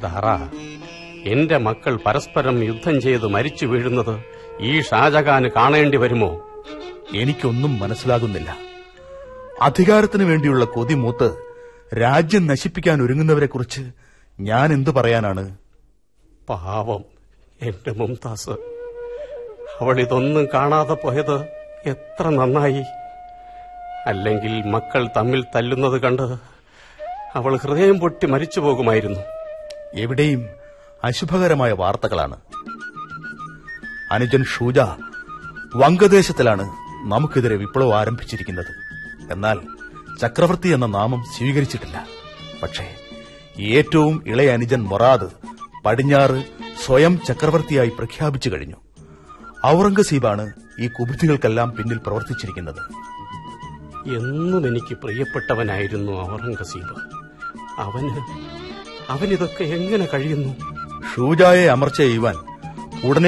ദാറ എന്റെ മക്കൾ പരസ്പരം യുദ്ധം ചെയ്ത് മരിച്ചു വീഴുന്നത് ഈ ഷാജഹാന് കാണേണ്ടി വരുമോ എനിക്കൊന്നും മനസ്സിലാകുന്നില്ല അധികാരത്തിന് വേണ്ടിയുള്ള കൊതി മൂത്ത് രാജ്യം നശിപ്പിക്കാൻ ഒരുങ്ങുന്നവരെക്കുറിച്ച് ഞാൻ എന്തു പറയാനാണ് പാവം എന്റെ മുംതാസ് അവൾ ഇതൊന്നും കാണാതെ പോയത് എത്ര നന്നായി അല്ലെങ്കിൽ മക്കൾ തമ്മിൽ തല്ലുന്നത് കണ്ട് അവൾ ഹൃദയം പൊട്ടി മരിച്ചു പോകുമായിരുന്നു എവിടെയും അശുഭകരമായ വാർത്തകളാണ് അനുജൻ ഷൂജ വങ്കദേശത്തിലാണ് നമുക്കെതിരെ വിപ്ലവം ആരംഭിച്ചിരിക്കുന്നത് എന്നാൽ ചക്രവർത്തി എന്ന നാമം സ്വീകരിച്ചിട്ടില്ല പക്ഷേ ഏറ്റവും ഇളയ അനുജൻ മൊറാദ് പടിഞ്ഞാറ് സ്വയം ചക്രവർത്തിയായി പ്രഖ്യാപിച്ചു കഴിഞ്ഞു ഔറംഗസീബാണ് ഈ കുബുദ്ധികൾക്കെല്ലാം പിന്നിൽ പ്രവർത്തിച്ചിരിക്കുന്നത് എന്നും എനിക്ക് പ്രിയപ്പെട്ടവനായിരുന്നു ഔറംഗസീബ് അവന് അവനിതൊക്കെ എങ്ങനെ കഴിയുന്നു ഷൂജായെ അമർച്ച ചെയ്യുവാൻ ഉടനെ